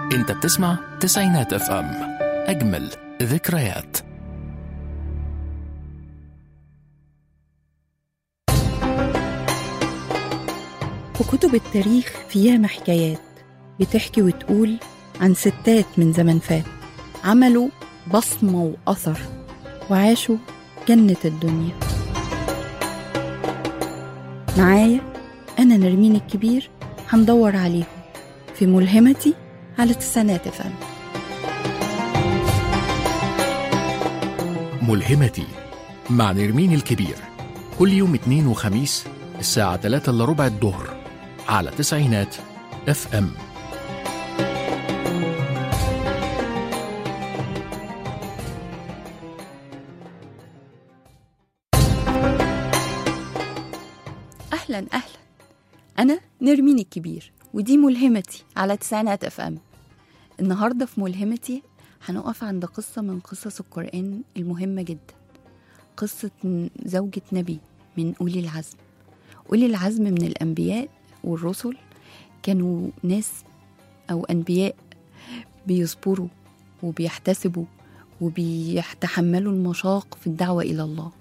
انت بتسمع تسعينات اف ام اجمل ذكريات وكتب التاريخ فيها حكايات بتحكي وتقول عن ستات من زمن فات عملوا بصمة وأثر وعاشوا جنة الدنيا معايا أنا نرمين الكبير هندور عليهم في ملهمتي على تسعينات فن ملهمتي مع نرمين الكبير كل يوم اثنين وخميس الساعة 3 الا ربع الظهر على تسعينات اف ام أهلا أهلا أنا نرمين الكبير ودي ملهمتي على تسعينات اف ام النهاردة في ملهمتي هنقف عند قصة من قصص القرآن المهمة جدا قصة زوجة نبي من أولي العزم أولي العزم من الأنبياء والرسل كانوا ناس أو أنبياء بيصبروا وبيحتسبوا وبيتحملوا المشاق في الدعوة إلى الله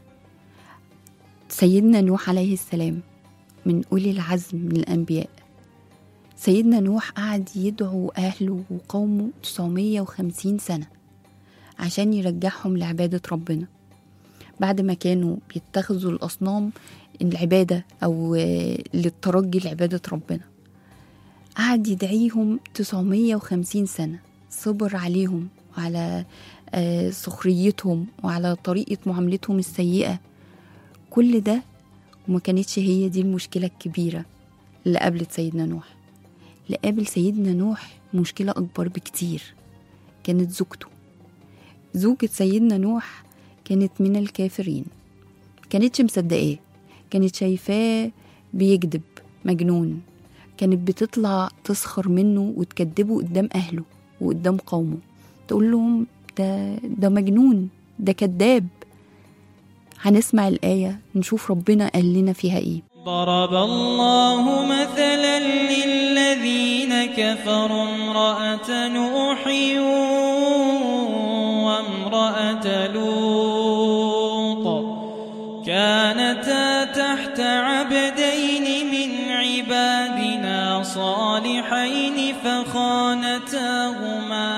سيدنا نوح عليه السلام من أولي العزم من الأنبياء سيدنا نوح قعد يدعو أهله وقومه 950 سنة عشان يرجعهم لعبادة ربنا بعد ما كانوا بيتخذوا الأصنام العبادة أو للترجي لعبادة ربنا قعد يدعيهم 950 سنة صبر عليهم وعلى سخريتهم وعلى طريقة معاملتهم السيئة كل ده وما كانتش هي دي المشكلة الكبيرة اللي قابلت سيدنا نوح اللي قابل سيدنا نوح مشكلة أكبر بكتير كانت زوجته زوجة سيدنا نوح كانت من الكافرين كانتش مصدقاه كانت شايفاه بيكذب مجنون كانت بتطلع تسخر منه وتكذبه قدام أهله وقدام قومه تقول لهم ده ده مجنون ده كذاب هنسمع الآية نشوف ربنا قال لنا فيها إيه ضرب الله مثلا للذين كفروا امرأة نوح وامرأة لوط كانتا تحت عبدين من عبادنا صالحين فخانتاهما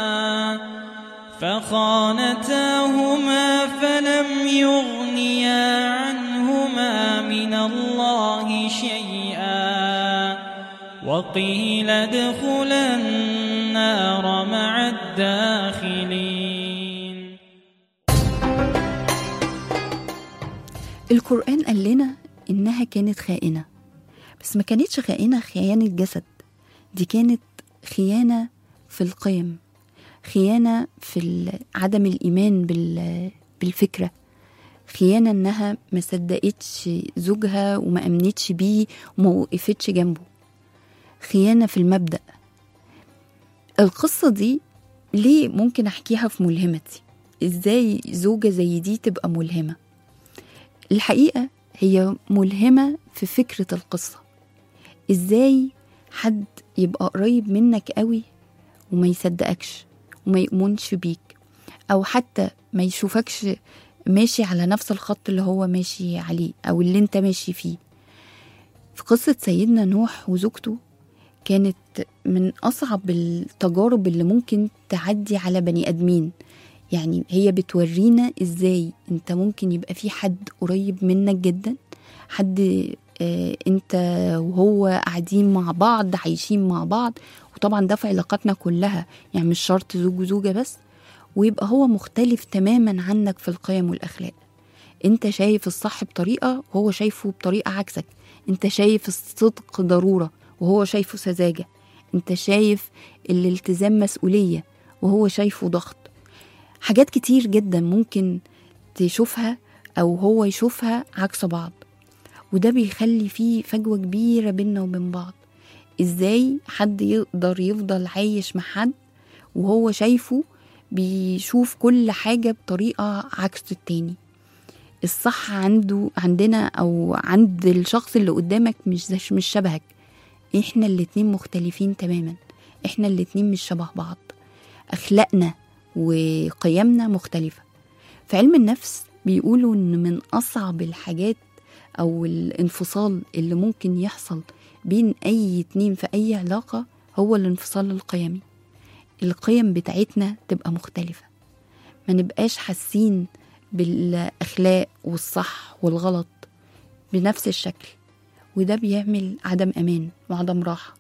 فخانتاهما فلم يغنيا عنهما من الله شيئا وقيل ادخلا النار مع الداخلين القرآن قال لنا إنها كانت خائنة بس ما كانتش خائنة خيانة جسد دي كانت خيانة في القيم خيانة في عدم الإيمان بالفكرة خيانة إنها ما صدقتش زوجها وما أمنتش بيه وما وقفتش جنبه خيانة في المبدأ القصة دي ليه ممكن أحكيها في ملهمتي إزاي زوجة زي دي تبقى ملهمة الحقيقة هي ملهمة في فكرة القصة إزاي حد يبقى قريب منك قوي وما يصدقكش وما يؤمنش بيك أو حتى ما يشوفكش ماشي على نفس الخط اللي هو ماشي عليه أو اللي انت ماشي فيه في قصة سيدنا نوح وزوجته كانت من أصعب التجارب اللي ممكن تعدي على بني آدمين يعني هي بتورينا ازاي انت ممكن يبقى في حد قريب منك جدا حد اه انت وهو قاعدين مع بعض عايشين مع بعض وطبعا ده في علاقاتنا كلها يعني مش شرط زوج وزوجة بس ويبقى هو مختلف تماما عنك في القيم والأخلاق انت شايف الصح بطريقة وهو شايفه بطريقة عكسك انت شايف الصدق ضرورة وهو شايفه سذاجة انت شايف الالتزام مسؤولية وهو شايفه ضغط حاجات كتير جدا ممكن تشوفها او هو يشوفها عكس بعض وده بيخلي فيه فجوة كبيرة بيننا وبين بعض ازاي حد يقدر يفضل عايش مع حد وهو شايفه بيشوف كل حاجة بطريقة عكس التاني الصح عنده عندنا او عند الشخص اللي قدامك مش مش شبهك احنا الاتنين مختلفين تماما احنا الاتنين مش شبه بعض اخلاقنا وقيمنا مختلفة في علم النفس بيقولوا ان من اصعب الحاجات او الانفصال اللي ممكن يحصل بين اي اتنين في اي علاقة هو الانفصال القيمي القيم بتاعتنا تبقى مختلفة ما نبقاش حاسين بالاخلاق والصح والغلط بنفس الشكل وده بيعمل عدم امان وعدم راحه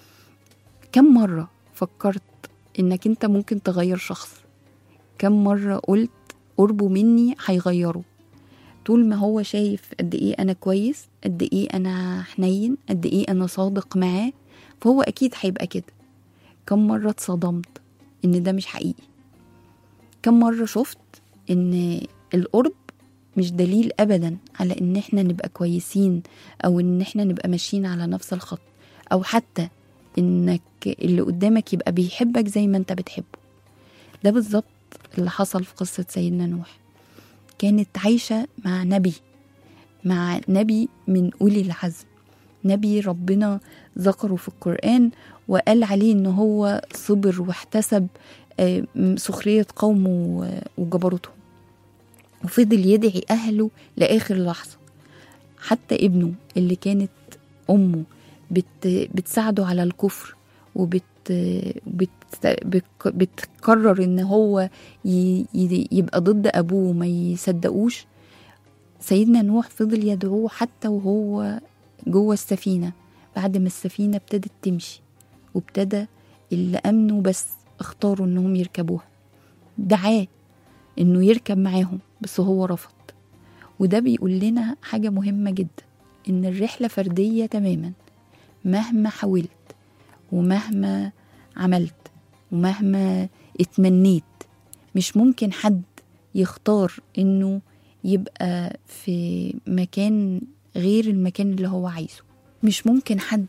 كم مره فكرت انك انت ممكن تغير شخص كم مره قلت قربه مني هيغيره طول ما هو شايف قد ايه انا كويس قد ايه انا حنين قد ايه انا صادق معاه فهو اكيد هيبقى كده كم مره اتصدمت ان ده مش حقيقي كم مره شفت ان القرب مش دليل ابدا على ان احنا نبقى كويسين او ان احنا نبقى ماشيين على نفس الخط او حتى انك اللي قدامك يبقى بيحبك زي ما انت بتحبه ده بالظبط اللي حصل في قصة سيدنا نوح كانت عايشة مع نبي مع نبي من أولي العزم نبي ربنا ذكره في القرآن وقال عليه إن هو صبر واحتسب آه، سخرية قومه وجبروتهم وفضل يدعي أهله لآخر لحظة حتى ابنه اللي كانت أمه بت بتساعده على الكفر وبت بت بت- بتقرر ان هو ي- ي- يبقى ضد ابوه وما يصدقوش سيدنا نوح فضل يدعوه حتى وهو جوه السفينة بعد ما السفينة ابتدت تمشي وابتدى اللي أمنوا بس اختاروا انهم يركبوها دعاه انه يركب معاهم بس هو رفض وده بيقول لنا حاجة مهمة جدا ان الرحلة فردية تماما مهما حاولت ومهما عملت ومهما اتمنيت مش ممكن حد يختار انه يبقى في مكان غير المكان اللي هو عايزه مش ممكن حد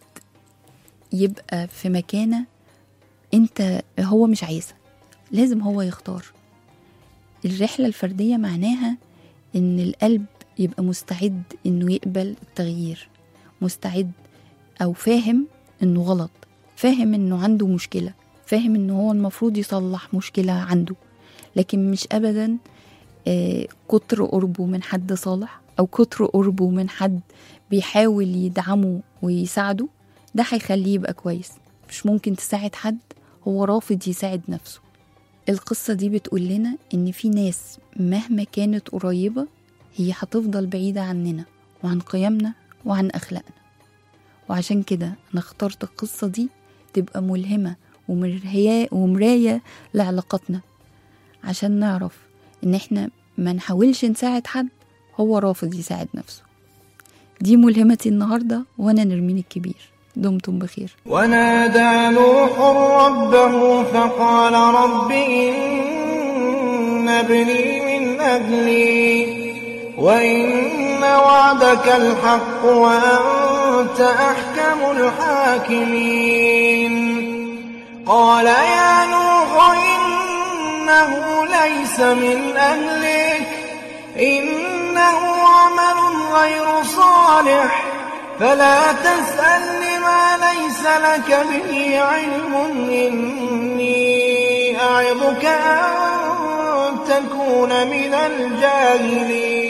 يبقى في مكانه انت هو مش عايزها لازم هو يختار الرحلة الفردية معناها ان القلب يبقى مستعد انه يقبل التغيير مستعد او فاهم انه غلط فاهم انه عنده مشكلة فاهم انه هو المفروض يصلح مشكلة عنده لكن مش ابدا آه، كتر قربه من حد صالح او كتر قربه من حد بيحاول يدعمه ويساعده ده هيخليه يبقى كويس مش ممكن تساعد حد هو رافض يساعد نفسه القصة دي بتقول لنا إن في ناس مهما كانت قريبة هي هتفضل بعيدة عننا وعن قيمنا وعن أخلاقنا وعشان كده أنا اخترت القصة دي تبقى ملهمة ومرهية ومراية لعلاقاتنا عشان نعرف إن إحنا ما نحاولش نساعد حد هو رافض يساعد نفسه دي ملهمتي النهاردة وأنا نرمين الكبير دمتم بخير ونادى نوح ربه فقال رب إن ابني من أهلي وإن وعدك الحق وأنت أحكم الحاكمين قال يا نوح إنه ليس من أهلك إنه عمل غير صالح فلا تسألني ما ليس لك به علم إني أعظك أن تكون من الجاهلين